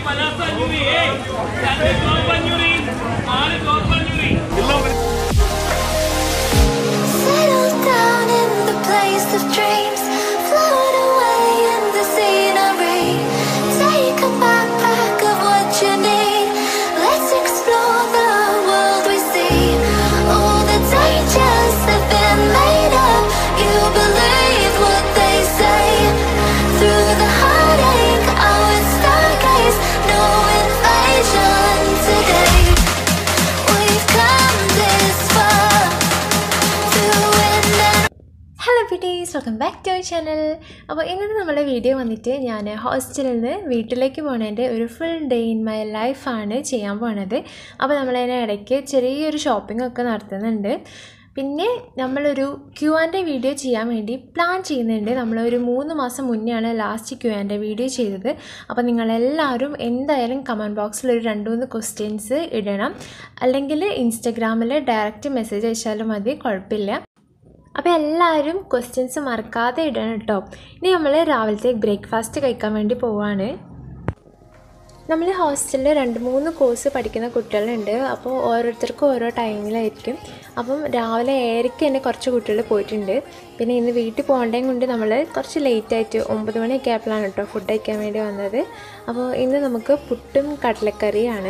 Palazzo അഞ്ഞൂറ് ഏയ് രണ്ട് ടോപ്പ് അഞ്ഞൂറ് നാല് ടോപ്പ് അഞ്ഞൂറ് Settle down in the place of dreams. Float away in the scenery. Take a backpack of what you need. Let's explore the world we see. All the dangers have been made up. You believe what they say. Through the heartache, I would stargaze. No invasion today. We've come this far. To win and hello ബിറ്റീസ് welcome back to our channel അപ്പോൾ ഇന്നത്തെ നമ്മുടെ video വന്നിട്ട് ഞാൻ ഹോസ്റ്റലിൽ നിന്ന് വീട്ടിലേക്ക് പോണതിൻ്റെ ഒരു ഫുൾ ഡേ ഇൻ മൈ ലൈഫാണ് ചെയ്യാൻ പോണത് അപ്പോൾ നമ്മളതിന് ഇടയ്ക്ക് ചെറിയൊരു ഷോപ്പിംഗ് ഒക്കെ നടത്തുന്നുണ്ട് പിന്നെ നമ്മളൊരു ക്യു ആൻഡ് വീഡിയോ ചെയ്യാൻ വേണ്ടി പ്ലാൻ ചെയ്യുന്നുണ്ട് നമ്മളൊരു മൂന്ന് മാസം മുന്നെയാണ് ലാസ്റ്റ് ക്യു ആൻഡ് വീഡിയോ ചെയ്തത് അപ്പോൾ നിങ്ങളെല്ലാവരും എന്തായാലും കമൻറ്റ് ബോക്സിൽ ഒരു രണ്ട് മൂന്ന് ക്വസ്റ്റ്യൻസ് ഇടണം അല്ലെങ്കിൽ ഇൻസ്റ്റഗ്രാമിൽ ഡയറക്റ്റ് മെസ്സേജ് അയച്ചാലും മതി കുഴപ്പമില്ല അപ്പോൾ എല്ലാവരും ക്വസ്റ്റ്യൻസ് മറക്കാതെ ഇടണം കേട്ടോ ഇനി നമ്മൾ രാവിലത്തെ ബ്രേക്ക്ഫാസ്റ്റ് കഴിക്കാൻ വേണ്ടി പോവാണ് നമ്മൾ ഹോസ്റ്റലിൽ രണ്ട് മൂന്ന് കോഴ്സ് പഠിക്കുന്ന കുട്ടികളുണ്ട് അപ്പോൾ ഓരോരുത്തർക്കും ഓരോ ടൈമിലായിരിക്കും അപ്പം രാവിലെ ഏഴരയ്ക്ക് തന്നെ കുറച്ച് കുട്ടികൾ പോയിട്ടുണ്ട് പിന്നെ ഇന്ന് വീട്ടിൽ പോകേണ്ടതും കൊണ്ട് നമ്മൾ കുറച്ച് ലേറ്റായിട്ട് ഒമ്പത് മണിയൊക്കെ ആയപ്പോഴാണ് കേട്ടോ ഫുഡ് കഴിക്കാൻ വേണ്ടി വന്നത് അപ്പോൾ ഇന്ന് നമുക്ക് പുട്ടും കടലക്കറിയാണ്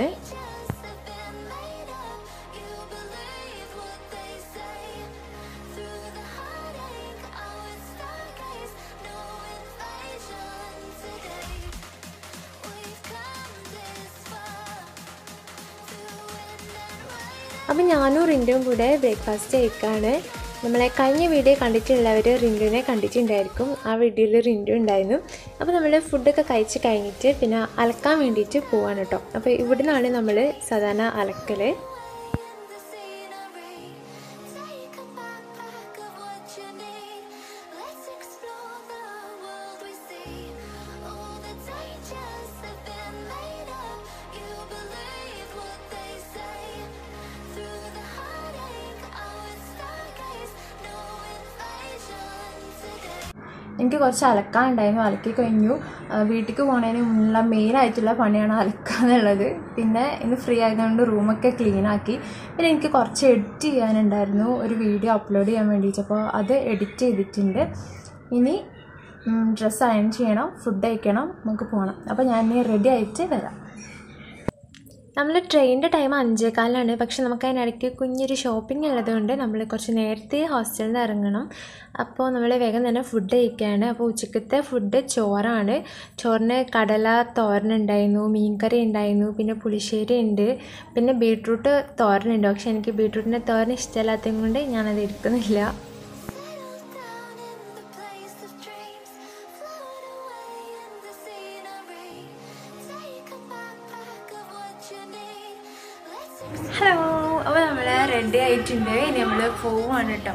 Through the heartache, I would stargaze. No invasion today. We've come this far. To win and ride. അപ്പം ഞാനും റിൻറ്റും കൂടെ ബ്രേക്ക്ഫാസ്റ്റ് കഴിക്കാണ് നമ്മളെ കഴിഞ്ഞ വീഡിയോ കണ്ടിട്ടുള്ളവർ റിൻറ്റുവിനെ കണ്ടിട്ടുണ്ടായിരിക്കും ആ വീഡിയോയിൽ റിൻറ്റു ഉണ്ടായിരുന്നു അപ്പോൾ നമ്മൾ ഫുഡൊക്കെ കഴിച്ച് കഴിഞ്ഞിട്ട് പിന്നെ അലക്കാൻ വേണ്ടിയിട്ട് പോവാണ് കേട്ടോ അപ്പോൾ ഇവിടെ നിന്നാണ് നമ്മൾ സാധാരണ അലക്കൽ The scenery. Take a backpack of what you need. Let's explore the world we see. All the dangers have been made up. You believe what they say. Through the heartache, I would stargaze. No invasion today. എനിക്ക് കുറച്ച് അലക്കാനുണ്ടായിരുന്നു അലക്കി കഴിഞ്ഞു ആ, വീട്ടിലേക്ക് പോകുന്നതിന് മുന്നുള്ള മെയിനായിട്ടുള്ള പണിയാണ് അലക്കുക എന്നുള്ളത് പിന്നെ ഇന്ന് ഫ്രീ ആയതുകൊണ്ട് റൂമൊക്കെ ക്ലീൻ ആക്കി പിന്നെ എനിക്ക് കുറച്ച് എഡിറ്റ് ചെയ്യാനുണ്ടായിരുന്നു ഒരു വീഡിയോ അപ്ലോഡ് ചെയ്യാൻ വേണ്ടിയിട്ട് അപ്പോൾ അത് എഡിറ്റ് ചെയ്തിട്ടുണ്ട് ഇനി ഡ്രസ്സ് അയൺ ചെയ്യണം ഫുഡ് കഴിക്കണം നമുക്ക് പോകണം അപ്പോൾ ഞാൻ ഇനി റെഡി ആയിട്ട് വരാം നമ്മൾ ട്രെയിനിൻ്റെ ടൈം അഞ്ചേക്കാലാണ് പക്ഷെ നമുക്ക് അതിനിടയ്ക്ക് കുഞ്ഞൊരു ഷോപ്പിംഗ് ഉള്ളതുകൊണ്ട് നമ്മൾ കുറച്ച് നേരത്തെ ഹോസ്റ്റലിൽ നിന്ന് ഇറങ്ങണം അപ്പോൾ നമ്മൾ വേഗം തന്നെ ഫുഡ് കഴിക്കുകയാണ് അപ്പോൾ ഉച്ചക്കത്തെ ഫുഡ് ചോറാണ് ചോറിന് കടല തോരൻ ഉണ്ടായിരുന്നു മീൻകറി ഉണ്ടായിരുന്നു പിന്നെ പുളിശ്ശേരി ഉണ്ട് പിന്നെ ബീട്രൂട്ട് തോരൻ ഉണ്ട് പക്ഷെ എനിക്ക് ബീട്രൂട്ടിൻ്റെ തോരൻ ഇഷ്ടമില്ലാത്തത് കൊണ്ട് ഞാനത് എടുക്കുന്നില്ല Settle down in the place of dreams. Float away in the scenery. Take a backpack of what you need. Let's hello അപ്പോൾ നമ്മൾ റെഡി ആയിട്ടുണ്ട് ഇനി നമ്മൾ പോവുകയാണ് കേട്ടോ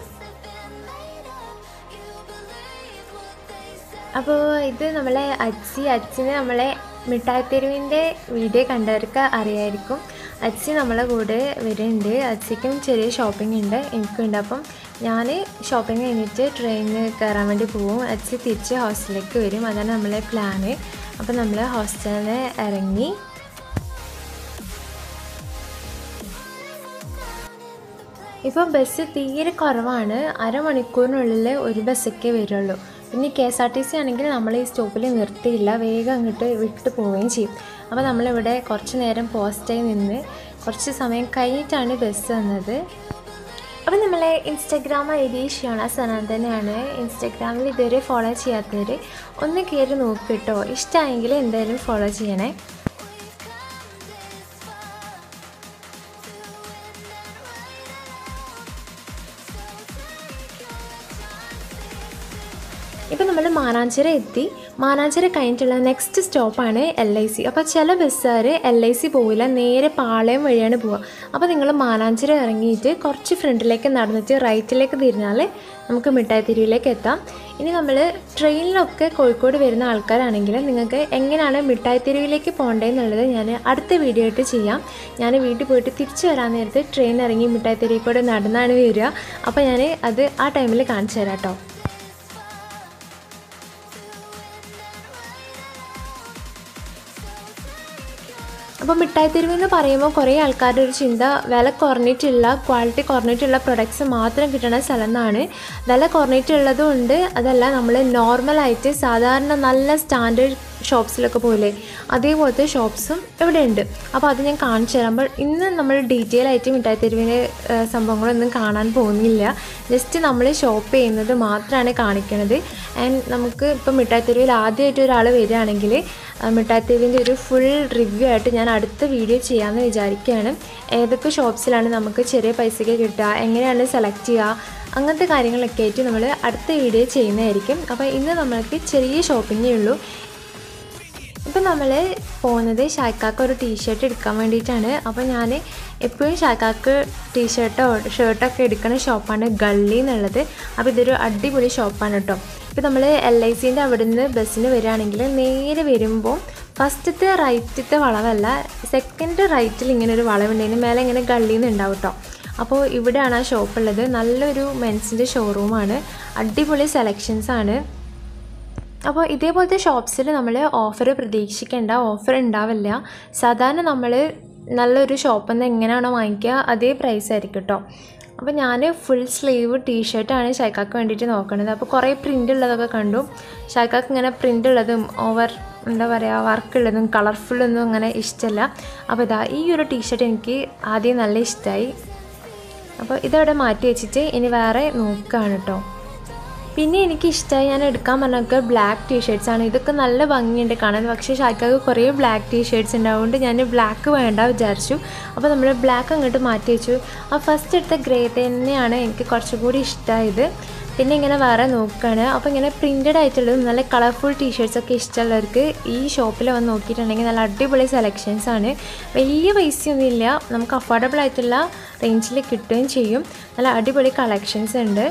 അപ്പോൾ ഇത് നമ്മളെ അച്ചി അച്ചിനെ നമ്മളെ മിഠായിത്തെരുവിൻ്റെ വീഡിയോ കണ്ടവർക്ക് അറിയായിരിക്കും അച്ചി നമ്മളെ കൂടെ വരുന്നുണ്ട് അച്ചിക്കും ചെറിയ ഷോപ്പിംഗ് ഉണ്ട് എനിക്കുണ്ട് അപ്പം ഞാൻ ഷോപ്പിംഗ് കഴിഞ്ഞിട്ട് ട്രെയിനിന് കയറാൻ വേണ്ടി പോകും അച്ചി തിരിച്ച് ഹോസ്റ്റലിലേക്ക് വരും അതാണ് നമ്മളെ പ്ലാന് അപ്പോൾ നമ്മൾ ഹോസ്റ്റലിൽ നിന്ന് ഇറങ്ങി ഇപ്പോൾ ബസ് തീരെ കുറവാണ് അരമണിക്കൂറിനുള്ളിൽ ഒരു ബസ്സൊക്കെ വരുള്ളൂ പിന്നെ K S R T C ആണെങ്കിൽ നമ്മൾ ഈ സ്റ്റോപ്പിൽ നിർത്തിയില്ല വേഗം അങ്ങോട്ട് വിട്ട് പോവുകയും ചെയ്യും അപ്പോൾ നമ്മളിവിടെ കുറച്ച് നേരം പോസ്റ്റായി നിന്ന് കുറച്ച് സമയം കഴിഞ്ഞിട്ടാണ് ബസ് വന്നത് അപ്പോൾ നമ്മളെ ഇൻസ്റ്റഗ്രാം ഐ ഡി ഷിയോണ സനാതനാണ് ഇൻസ്റ്റഗ്രാമിൽ ഇതുവരെ ഫോളോ ചെയ്യാത്തവർ ഒന്ന് കയറി നോക്ക് കേട്ടോ ഇഷ്ടമായെങ്കിൽ എന്തായാലും ഫോളോ ചെയ്യണേ ഇപ്പം നമ്മൾ മാനാഞ്ചിറ എത്തി മാനാഞ്ചിറ കഴിഞ്ഞിട്ടുള്ള നെക്സ്റ്റ് സ്റ്റോപ്പാണ് എൽ ഐ സി അപ്പോൾ ചില ബസ്സുകാർ എൽ ഐ സി പോവില്ല നേരെ പാളയം വഴിയാണ് പോവുക അപ്പോൾ നിങ്ങൾ മാനാഞ്ചിറ ഇറങ്ങിയിട്ട് കുറച്ച് ഫ്രണ്ടിലേക്ക് നടന്നിട്ട് റൈറ്റിലേക്ക് തിരിഞ്ഞാൽ നമുക്ക് മിഠായി തെരുവിലേക്ക് എത്താം ഇനി നമ്മൾ ട്രെയിനിലൊക്കെ കോഴിക്കോട് വരുന്ന ആൾക്കാരാണെങ്കിൽ നിങ്ങൾക്ക് എങ്ങനെയാണ് മിഠായി തെരുവിലേക്ക് പോകേണ്ടതെന്നുള്ളത് ഞാൻ അടുത്ത വീഡിയോ ആയിട്ട് ചെയ്യാം ഞാൻ വീട്ടിൽ പോയിട്ട് തിരിച്ചു വരാൻ നേരത്ത് ട്രെയിൻ ഇറങ്ങി മിഠായി തെരുവിൽ കൂടെ നടന്നാണ് വരിക അപ്പോൾ ഞാൻ അത് ആ ടൈമിൽ കാണിച്ചു തരാം കേട്ടോ അപ്പോൾ മിഠായി തെരുവ് എന്ന് പറയുമ്പോൾ കുറേ ആൾക്കാരുടെ ഒരു ചിന്ത വില കുറഞ്ഞിട്ടുള്ള ക്വാളിറ്റി കുറഞ്ഞിട്ടുള്ള പ്രൊഡക്ട്സ് മാത്രം കിട്ടുന്ന സ്ഥലം എന്നാണ് വില കുറഞ്ഞിട്ടുള്ളതും ഉണ്ട് അതല്ല നമ്മൾ നോർമലായിട്ട് സാധാരണ നല്ല സ്റ്റാൻഡേർഡ് ഷോപ്സിലൊക്കെ പോലെ അതേപോലത്തെ ഷോപ്സും ഇവിടെ ഉണ്ട് അപ്പോൾ അത് ഞാൻ കാണിച്ചു തരാം അപ്പോൾ ഇന്ന് നമ്മൾ ഡീറ്റെയിൽ ആയിട്ട് മിഠായി തെരുവിൻ്റെ സംഭവങ്ങളൊന്നും കാണാൻ പോകുന്നില്ല ജസ്റ്റ് നമ്മൾ ഷോപ്പ് ചെയ്യുന്നത് മാത്രമാണ് കാണിക്കുന്നത് ആൻഡ് നമുക്ക് ഇപ്പോൾ മിഠായി തെരുവിൽ ആദ്യമായിട്ട് ഒരാൾ വരികയാണെങ്കിൽ മിഠായി തെരുവിൻ്റെ ഒരു ഫുൾ റിവ്യൂ ആയിട്ട് ഞാൻ അടുത്ത വീഡിയോ ചെയ്യാമെന്ന് വിചാരിക്കുകയാണ് ഏതൊക്കെ ഷോപ്സിലാണ് നമുക്ക് ചെറിയ പൈസയ്ക്ക് കിട്ടുക എങ്ങനെയാണ് സെലക്ട് ചെയ്യുക അങ്ങനത്തെ കാര്യങ്ങളൊക്കെ ആയിട്ട് നമ്മൾ അടുത്ത വീഡിയോ ചെയ്യുന്നതായിരിക്കും അപ്പോൾ ഇന്ന് നമ്മൾക്ക് ചെറിയ ഷോപ്പിങ്ങേ ഉള്ളൂ ഇപ്പം നമ്മൾ പോകുന്നത് ഷായ്ക്കാക്ക് ഒരു ടീഷർട്ട് എടുക്കാൻ വേണ്ടിയിട്ടാണ് അപ്പോൾ ഞാൻ എപ്പോഴും ഷായ്ക്കാക്ക് ടീഷർട്ടോ ഷർട്ടൊക്കെ എടുക്കുന്ന ഷോപ്പാണ് ഗള്ളി എന്നുള്ളത് അപ്പോൾ ഇതൊരു അടിപൊളി ഷോപ്പാണ് കേട്ടോ ഇപ്പോൾ നമ്മൾ എൽ ഐ സിൻ്റെ അവിടെ നിന്ന് ബസ്സിന് വരികയാണെങ്കിൽ നേരെ വരുമ്പോൾ ഫസ്റ്റത്തെ റൈറ്റത്തെ വളവല്ല സെക്കൻഡ് റൈറ്റിൽ ഇങ്ങനെ ഒരു വളവുണ്ട് മേലെ ഇങ്ങനെ ഗള്ളിയിൽ നിന്ന് ഉണ്ടാവും കേട്ടോ അപ്പോൾ ഇവിടെയാണ് ആ ഷോപ്പ് ഉള്ളത് നല്ലൊരു മെൻസിൻ്റെ ഷോറൂമാണ് അടിപൊളി സെലക്ഷൻസ് ആണ് അപ്പോൾ ഇതേപോലത്തെ ഷോപ്സിൽ നമ്മൾ ഓഫർ പ്രതീക്ഷിക്കേണ്ട ഓഫർ ഉണ്ടാവില്ല സാധാരണ നമ്മൾ നല്ലൊരു ഷോപ്പിൽ നിന്ന് എങ്ങനെയാണോ വാങ്ങിക്കുക അതേ പ്രൈസ് ആയിരിക്കും കേട്ടോ അപ്പോൾ ഞാൻ ഫുൾ സ്ലീവ് ടീഷർട്ടാണ് ഷൈക്കാക്ക് വേണ്ടിയിട്ട് നോക്കുന്നത് അപ്പോൾ കുറേ പ്രിൻ്റ് ഉള്ളതൊക്കെ കണ്ടു ഷൈക്കാക്ക് ഇങ്ങനെ പ്രിൻ്റ് ഉള്ളതും ഓവർ എന്താ പറയുക വർക്ക് ഉള്ളതും കളർഫുള്ളൊന്നും അങ്ങനെ ഇഷ്ടമല്ല അപ്പോൾ ഇതാ ഈ ഒരു ടീഷർട്ട് എനിക്ക് ആദ്യം നല്ല ഇഷ്ടമായി അപ്പോൾ ഇതവിടെ മാറ്റി വെച്ചിട്ട് ഇനി വേറെ നോക്കുകയാണ് കേട്ടോ പിന്നെ എനിക്ക് ഇഷ്ടമായി ഞാൻ എടുക്കാൻ പറഞ്ഞൊക്കെ ബ്ലാക്ക് ടീഷർട്സ് ആണ് ഇതൊക്കെ നല്ല ഭംഗിയുണ്ട് കാണാൻ പക്ഷേ ഷായ്ക്കാക്ക് കുറേ ബ്ലാക്ക് ടീഷർട്സ് ഉണ്ട് അതുകൊണ്ട് ഞാൻ ബ്ലാക്ക് വേണ്ട വിചാരിച്ചു അപ്പോൾ നമ്മൾ ബ്ലാക്ക് അങ്ങോട്ട് മാറ്റി വെച്ചു ആ ഫസ്റ്റ് എടുത്ത ഗ്രേ തന്നെയാണ് എനിക്ക് കുറച്ചുകൂടി ഇഷ്ടമായത് പിന്നെ ഇങ്ങനെ വേറെ നോക്കുകയാണ് അപ്പോൾ ഇങ്ങനെ പ്രിൻറ്റഡ് ആയിട്ടുള്ളതും നല്ല കളർഫുൾ ടീഷർട്സ് ഒക്കെ ഇഷ്ടമുള്ളവർക്ക് ഈ ഷോപ്പിൽ വന്ന് നോക്കിയിട്ടുണ്ടെങ്കിൽ നല്ല അടിപൊളി സെലക്ഷൻസ് ആണ് വലിയ പൈസയൊന്നും ഇല്ല നമുക്ക് അഫോർഡബിൾ ആയിട്ടുള്ള റേഞ്ചിൽ കിട്ടുകയും ചെയ്യും നല്ല അടിപൊളി കളക്ഷൻസ് ഉണ്ട്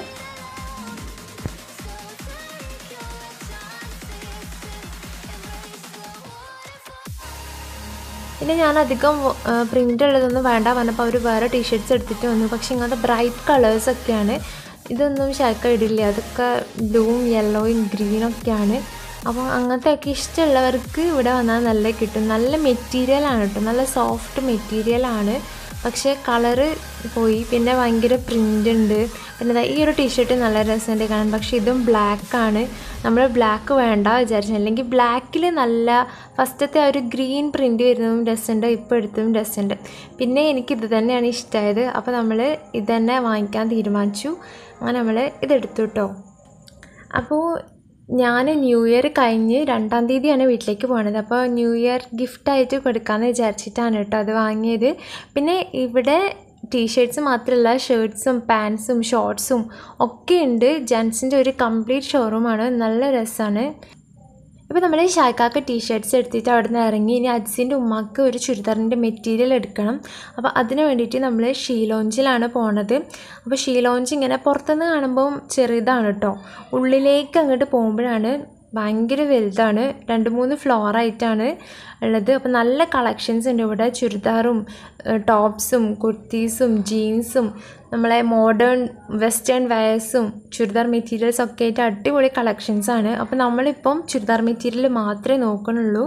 പിന്നെ ഞാൻ അധികം പ്രിൻ്റ് ഉള്ളതൊന്നും വേണ്ട പറഞ്ഞപ്പോൾ അവർ വേറെ ടീഷർട്ട്സ് എടുത്തിട്ട് വന്നു പക്ഷേ ഇങ്ങനത്തെ ബ്രൈറ്റ് കളേഴ്സൊക്കെയാണ് ഇതൊന്നും ശാക്ക ഇടില്ല അതൊക്കെ ബ്ലൂവും യെല്ലോയും ഗ്രീനൊക്കെയാണ് അപ്പോൾ അങ്ങനത്തെയൊക്കെ ഇഷ്ടമുള്ളവർക്ക് ഇവിടെ വന്നാൽ നല്ല കിട്ടും നല്ല മെറ്റീരിയലാണ് കേട്ടോ നല്ല സോഫ്റ്റ് മെറ്റീരിയലാണ് പക്ഷേ കളറ് പോയി പിന്നെ ഭയങ്കര പ്രിൻ്റ് ഉണ്ട് പിന്നെ ദാ ഈ ഒരു ടീഷർട്ട് നല്ല രസമുണ്ട് കാണാൻ പക്ഷേ ഇതും ബ്ലാക്കാണ് നമ്മൾ ബ്ലാക്ക് വേണ്ട വിചാരിച്ചു അല്ലെങ്കിൽ ബ്ലാക്കിൽ നല്ല ഫസ്റ്റത്തെ ആ ഒരു ഗ്രീൻ പ്രിൻ്റ് വരുന്നതും രസമുണ്ട് ഇപ്പോൾ എടുത്തതും രസമുണ്ട് പിന്നെ എനിക്ക് ഇത് തന്നെയാണ് ഇഷ്ടമായത് അപ്പോൾ നമ്മൾ ഇത് തന്നെ വാങ്ങിക്കാൻ തീരുമാനിച്ചു അങ്ങനെ നമ്മൾ ഇതെടുത്തു കേട്ടോ അപ്പോൾ ഞാൻ ന്യൂ ഇയർ കഴിഞ്ഞ് രണ്ടാം തീയതിയാണ് വീട്ടിലേക്ക് പോണത് അപ്പോൾ ന്യൂ ഇയർ ഗിഫ്റ്റായിട്ട് കൊടുക്കാമെന്ന് വിചാരിച്ചിട്ടാണ് കേട്ടോ അത് വാങ്ങിയത് പിന്നെ ഇവിടെ ടീഷർട്സ് മാത്രമല്ല ഷർട്ട്സും പാൻസും ഷോർട്സും ഒക്കെ ഉണ്ട് ജെൻസിൻ്റെ ഒരു കംപ്ലീറ്റ് ഷോറൂമാണ് നല്ല രസമാണ് ഇപ്പോൾ നമ്മൾ ഷായ്ക്കാക്ക് ടീഷർട്ട്സ് എടുത്തിട്ട് അവിടെ നിന്ന് ഇറങ്ങി ഇനി അജിൻ്റെ ഉമ്മാക്ക് ഒരു ചുരിദാറിൻ്റെ മെറ്റീരിയൽ എടുക്കണം അപ്പോൾ അതിന് വേണ്ടിയിട്ട് നമ്മൾ ഷീലോഞ്ചിലാണ് പോണത് അപ്പോൾ ഷീലോഞ്ച് ഇങ്ങനെ പുറത്തുനിന്ന് കാണുമ്പോൾ ചെറുതാണ് കേട്ടോ ഉള്ളിലേക്ക് അങ്ങോട്ട് പോകുമ്പോഴാണ് ഭയങ്കര വലുതാണ് രണ്ട് മൂന്ന് ഫ്ലോറായിട്ടാണ് ഉള്ളത് അപ്പോൾ നല്ല കളക്ഷൻസ് ഉണ്ട് ഇവിടെ ചുരിദാറും ടോപ്സും കുർത്തീസും ജീൻസും നമ്മളെ മോഡേൺ വെസ്റ്റേൺ വെയേഴ്സും ചുരിദാർ മെറ്റീരിയൽസ് ഒക്കെ ആയിട്ട് അടിപൊളി കളക്ഷൻസ് ആണ് അപ്പോൾ നമ്മളിപ്പം ചുരിദാർ മെറ്റീരിയൽ മാത്രമേ നോക്കണുള്ളൂ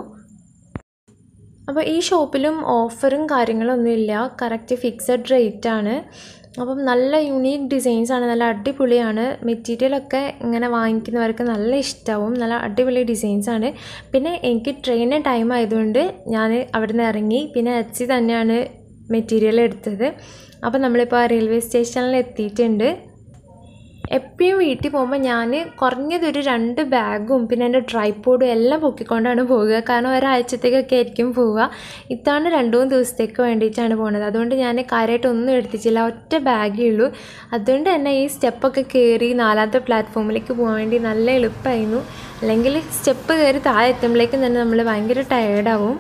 അപ്പോൾ ഈ ഷോപ്പിലും ഓഫറും കാര്യങ്ങളൊന്നുമില്ല കറക്റ്റ് ഫിക്സഡ് റേറ്റ് ആണ് അപ്പം നല്ല യുണീക്ക് ഡിസൈൻസ് ആണ് നല്ല അടിപൊളിയാണ് മെറ്റീരിയലൊക്കെ ഇങ്ങനെ വാങ്ങിക്കുന്നവർക്ക് നല്ല ഇഷ്ടമാവും നല്ല അടിപൊളി ഡിസൈൻസ് ആണ് പിന്നെ എനിക്ക് ട്രെയിനിന് ടൈം ആയതുകൊണ്ട് ഞാൻ അവിടെ നിന്ന് ഇറങ്ങി പിന്നെ എച്ച് തന്നെയാണ് മെറ്റീരിയൽ എടുത്തത് അപ്പോൾ നമ്മളിപ്പോൾ റെയിൽവേ സ്റ്റേഷനിൽ എത്തിയിട്ടുണ്ട് എപ്പോഴും വീട്ടിൽ പോകുമ്പോൾ ഞാൻ കുറഞ്ഞതൊരു രണ്ട് ബാഗും പിന്നെ എൻ്റെ ട്രൈപ്പോഡും എല്ലാം പൊക്കിക്കൊണ്ടാണ് പോവുക കാരണം ഒരാഴ്ചത്തേക്കൊക്കെ ആയിരിക്കും പോവുക ഇത്തവണ രണ്ട് മൂന്ന് ദിവസത്തേക്ക് വേണ്ടിയിട്ടാണ് പോകുന്നത് അതുകൊണ്ട് ഞാൻ കാര്യമായിട്ടൊന്നും എടുത്തിട്ടില്ല ഒറ്റ ബാഗേ ഉള്ളൂ അതുകൊണ്ട് തന്നെ ഈ സ്റ്റെപ്പൊക്കെ കയറി നാലാമത്തെ പ്ലാറ്റ്ഫോമിലേക്ക് പോകാൻ വേണ്ടി നല്ല എളുപ്പമായിരുന്നു അല്ലെങ്കിൽ സ്റ്റെപ്പ് കയറി താഴെ എത്തുമ്പോഴേക്കും തന്നെ നമ്മൾ ഭയങ്കര ടയേർഡാവും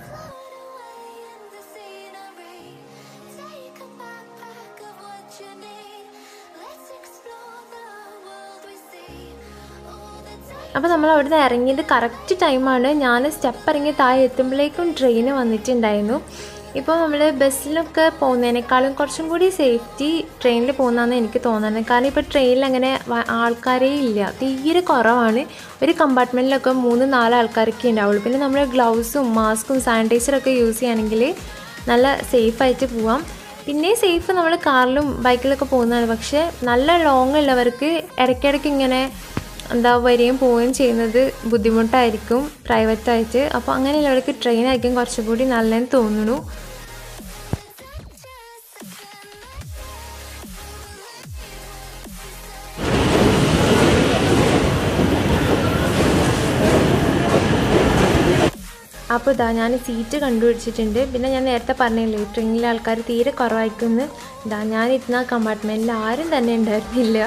Take a backpack of what you need. Let's explore the world we see. All the time. അപ്പോൾ നമ്മൾ അവിടെ നിന്ന് ഇറങ്ങിയത് കറക്റ്റ് ടൈമാണ് ഞാൻ സ്റ്റെപ്പ് ഇറങ്ങി താഴെ എത്തുമ്പോഴേക്കും ട്രെയിൻ വന്നിട്ടുണ്ടായിരുന്നു ഇപ്പോൾ നമ്മൾ ബസ്സിലൊക്കെ പോകുന്നതിനേക്കാളും കുറച്ചും കൂടി സേഫ്റ്റി ട്രെയിനിൽ പോകുന്നതെന്ന് എനിക്ക് തോന്നുന്നത് കാരണം ഇപ്പോൾ ട്രെയിനിൽ അങ്ങനെ വ- ആൾക്കാരേ ഇല്ല തീരെ കുറവാണ് ഒരു കമ്പാർട്ട്മെൻറ്റിലൊക്കെ മൂന്ന് നാല് ആൾക്കാരൊക്കെ ഉണ്ടാവുള്ളൂ പിന്നെ നമ്മൾ ഗ്ലൗസും മാസ്കും സാനിറ്റൈസറൊക്കെ യൂസ് ചെയ്യുകയാണെങ്കിൽ നല്ല സേഫായിട്ട് പോവാം പിന്നെ സേഫ് നമ്മൾ കാറിലും ബൈക്കിലൊക്കെ പോകുന്നതാണ് പക്ഷേ നല്ല ലോങ് ഉള്ളവർക്ക് ഇടയ്ക്കിടയ്ക്ക് ഇങ്ങനെ എന്താ വരികയും പോവുകയും ചെയ്യുന്നത് ബുദ്ധിമുട്ടായിരിക്കും പ്രൈവറ്റായിട്ട് അപ്പോൾ അങ്ങനെയുള്ളവർക്ക് ട്രെയിനായിരിക്കും കുറച്ചുകൂടി നല്ലതെന്ന് തോന്നുന്നു അപ്പോൾ ഇതാ ഞാൻ സീറ്റ് കണ്ടുപിടിച്ചിട്ടുണ്ട് പിന്നെ ഞാൻ നേരത്തെ പറഞ്ഞില്ലേ ട്രെയിനിലെ ആൾക്കാർ തീരെ കുറവായിരിക്കുമെന്ന് ഇതാ ഞാൻ ഇരുന്ന കമ്പാർട്ട്മെൻറ്റിൽ ആരും തന്നെ ഉണ്ടായിരുന്നില്ല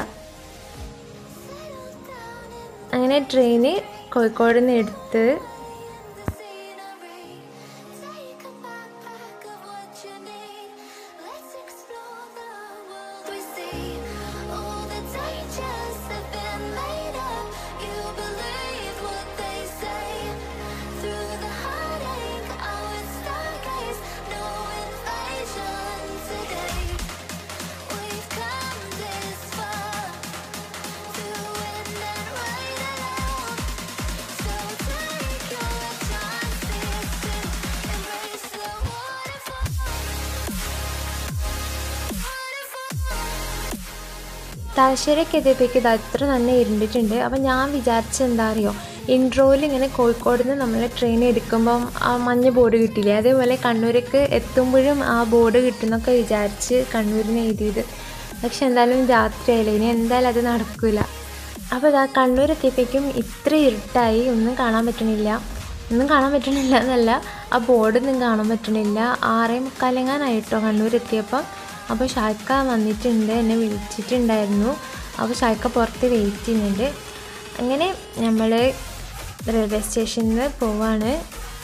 അങ്ങനെ ട്രെയിന് കോഴിക്കോട് നിന്ന് എടുത്ത് scenery. Take a backpack of what you need. Let's explore the world we see. All the dangers have been made up. You believe what they say. Through the heartache, I would stargaze. No invasion today. We've come this far to win and ride alone. So take your chances to embrace the waterfall. Waterfall. തലശ്ശേരിയൊക്കെ എത്തിയപ്പോഴേക്ക് ഇത് അത്ര തന്നെ ഇരുണ്ടിട്ടുണ്ട് അപ്പം ഞാൻ വിചാരിച്ചത് എന്താ അറിയോ ഇൻട്രോയിൽ ഇങ്ങനെ കോഴിക്കോട് നിന്ന് നമ്മൾ ട്രെയിൻ എടുക്കുമ്പം ആ മഞ്ഞ ബോർഡ് കിട്ടില്ലേ അതേപോലെ കണ്ണൂർക്ക് എത്തുമ്പോഴും ആ ബോർഡ് കിട്ടുന്നൊക്കെ വിചാരിച്ച് കണ്ണൂരിൽ നിന്ന് എഴുതിയത് പക്ഷെ എന്തായാലും രാത്രിയായില്ലേ ഇനി എന്തായാലും അത് നടക്കില്ല അപ്പോൾ ഇതാ കണ്ണൂർ എത്തിയപ്പോഴേക്കും ഇത്ര ഇരുട്ടായി ഒന്നും കാണാൻ പറ്റണില്ല ഒന്നും കാണാൻ പറ്റണില്ല എന്നല്ല ആ ബോർഡൊന്നും കാണാൻ പറ്റണില്ല ആറേ മുക്കാലെങ്ങാനായിട്ടോ കണ്ണൂർ എത്തിയപ്പോൾ അപ്പോൾ ഷായ്ക്ക വന്നിട്ടുണ്ട് എന്നെ വിളിച്ചിട്ടുണ്ടായിരുന്നു അപ്പോൾ ഷായ്ക്ക പുറത്ത് വെയിറ്റ് ചെയ്യുന്നുണ്ട് അങ്ങനെ നമ്മൾ റെയിൽവേ സ്റ്റേഷനിൽ പോവാണ്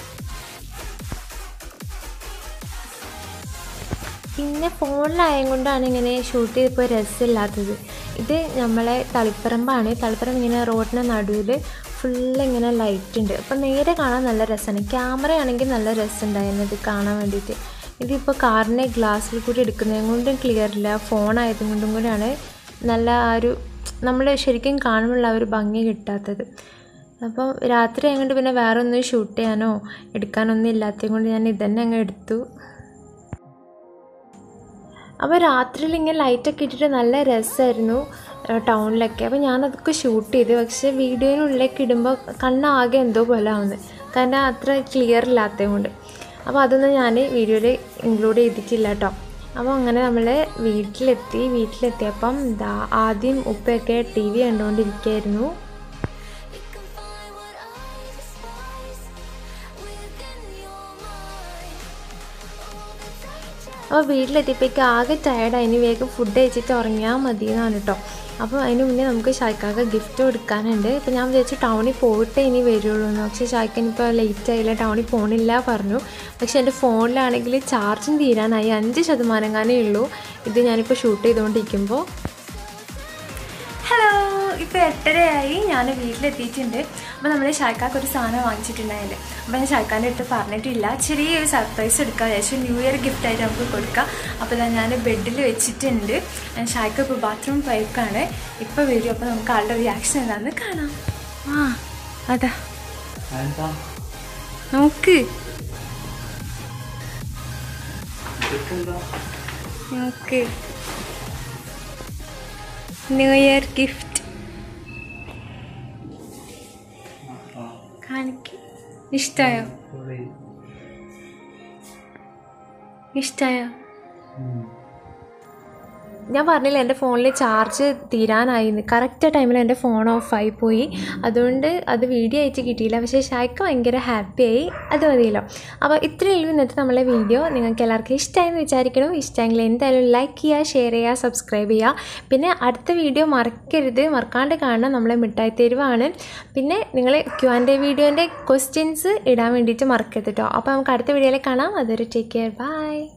പിന്നെ ഫോണിലായത് കൊണ്ടാണ് ഇങ്ങനെ ഷൂട്ട് ചെയ്തപ്പോൾ രസമില്ലാത്തത് ഇത് നമ്മളെ തളിപ്പറമ്പാണ് തളിപ്പറമ്പ് ഇങ്ങനെ റോഡിന് നടുവിൽ ഫുള്ള് ഇങ്ങനെ ലൈറ്റ് ഉണ്ട് അപ്പം നേരെ കാണാൻ നല്ല രസമാണ് ക്യാമറ ആണെങ്കിൽ നല്ല രസമുണ്ടായിരുന്നു ഇത് കാണാൻ വേണ്ടിയിട്ട് ഇതിപ്പോൾ കാറിൻ്റെ ഗ്ലാസ്സിൽ കൂടി എടുക്കുന്നത് കൊണ്ടും ക്ലിയർ ഇല്ല ഫോൺ ആയതുകൊണ്ടും കൂടിയാണ് നല്ല ആ ഒരു നമ്മൾ ശരിക്കും കാണുമ്പോഴുള്ള ആ ഒരു ഭംഗി കിട്ടാത്തത് അപ്പോൾ രാത്രി ആയതുകൊണ്ട് പിന്നെ വേറെ ഒന്നും ഷൂട്ട് ചെയ്യാനോ എടുക്കാനൊന്നും ഇല്ലാത്തത് കൊണ്ട് ഞാൻ ഇതന്നെ അങ്ങ് എടുത്തു അപ്പോൾ രാത്രിയിൽ ഇങ്ങനെ ലൈറ്റൊക്കെ ഇട്ടിട്ട് നല്ല രസമായിരുന്നു ടൗണിലൊക്കെ അപ്പോൾ ഞാനതൊക്കെ ഷൂട്ട് ചെയ്തു പക്ഷേ വീഡിയോയിനുള്ളിലേക്ക് ഇടുമ്പോൾ കണ്ണാകെ എന്തോ പോലെ ആവുന്നത് കാരണം അത്ര ക്ലിയർ ഇല്ലാത്തത് കൊണ്ട് അപ്പോൾ അതൊന്നും ഞാൻ വീഡിയോയിൽ ഇൻക്ലൂഡ് ചെയ്തിട്ടില്ല കേട്ടോ അപ്പോൾ അങ്ങനെ നമ്മൾ വീട്ടിലെത്തി വീട്ടിലെത്തിയപ്പം ഇതാ ആദ്യം ഉപ്പയൊക്കെ ടി വി കണ്ടുകൊണ്ടിരിക്കുകയായിരുന്നു You can find what I despise within your mind. All the dangers. അപ്പോൾ വീട്ടിലെത്തിയപ്പോഴേക്ക് ആകെ ടയർഡായി ഇനി വേഗം ഫുഡ് കഴിച്ചിട്ട് ഉറങ്ങിയാൽ മതി എന്നാണ് കേട്ടോ അപ്പോൾ അതിന് മുന്നേ നമുക്ക് ഷായ്ക്കാക്ക് ഗിഫ്റ്റ് കൊടുക്കാനുണ്ട് ഇപ്പോൾ ഞാൻ വിചാരിച്ചു ടൗണിൽ പോയിട്ടേ ഇനി വരുള്ളൂ എന്ന് പക്ഷേ ഷായ്ക്കനിപ്പോൾ ലേറ്റ് ആയില്ല ടൗണിൽ പോകണില്ല പറഞ്ഞു പക്ഷേ എൻ്റെ ഫോണിലാണെങ്കിൽ ചാർജും തീരാനായി അഞ്ച് ശതമാനം കാനേ ഉള്ളൂ ഇത് ഞാനിപ്പോൾ ഷൂട്ട് ചെയ്തുകൊണ്ടിരിക്കുമ്പോൾ ഹലോ ഇപ്പോൾ എട്ടരയായി ഞാൻ വീട്ടിലെത്തിയിട്ടുണ്ട് അപ്പോൾ നമ്മൾ ഷായ്ക്കാക്ക് ഒരു സാധനം വാങ്ങിച്ചിട്ടുണ്ടായില്ലേ അപ്പോൾ ഞാൻ ഷായ്ക്കാൻ്റെ അടുത്ത് പറഞ്ഞിട്ടില്ല ചെറിയൊരു സർപ്രൈസ് എടുക്കുക വിചാരിച്ചു ന്യൂ ഇയർ ഗിഫ്റ്റായിട്ട് നമുക്ക് കൊടുക്കാം അപ്പോൾ ഇതാ ഞാൻ ബെഡിൽ വെച്ചിട്ടുണ്ട് ഞാൻ ഷായ്ക്ക ഇപ്പോൾ ബാത്റൂം പൈപ്പാണ് ഇപ്പോൾ വരും അപ്പോൾ നമുക്ക് ആളുടെ റിയാക്ഷൻ എന്താണെന്ന് കാണാം ആ അതാ നോക്ക് നോക്ക് ന്യൂ ഇയർ ഗിഫ്റ്റ് കാണിക്ക് ഇഷ്ടായോ ഇഷ്ടായോ ഞാൻ പറഞ്ഞില്ല എൻ്റെ ഫോണിൽ ചാർജ് തീരാനായി കറക്റ്റ് ടൈമിൽ എൻ്റെ ഫോൺ ഓഫായി പോയി അതുകൊണ്ട് അത് വീഡിയോ ആയിട്ട് കിട്ടിയില്ല പക്ഷേ ഷായ്ക്ക് ഭയങ്കര ഹാപ്പിയായി അത് മതിയല്ലോ അപ്പോൾ ഇത്രയേ ഉള്ളൂ ഇന്നത്തെ നമ്മളെ വീഡിയോ നിങ്ങൾക്ക് എല്ലാവർക്കും ഇഷ്ടമായെന്ന് വിചാരിക്കണം ഇഷ്ടമെങ്കിൽ എന്തായാലും ലൈക്ക് ചെയ്യുക ഷെയർ ചെയ്യുക സബ്സ്ക്രൈബ് ചെയ്യുക പിന്നെ അടുത്ത വീഡിയോ മറക്കരുത് മറക്കാണ്ട് കാണണം നമ്മളെ മിഠായി തെരുവാണ് പിന്നെ നിങ്ങൾ ക്യു ആൻഡ് എ വീഡിയോൻ്റെ ക്വസ്റ്റ്യൻസ് ഇടാൻ വേണ്ടിയിട്ട് മറക്കരുത് കേട്ടോ അപ്പോൾ നമുക്ക് അടുത്ത വീഡിയോയിൽ കാണാം അതൊരു ടേക്ക് കെയർ ബൈ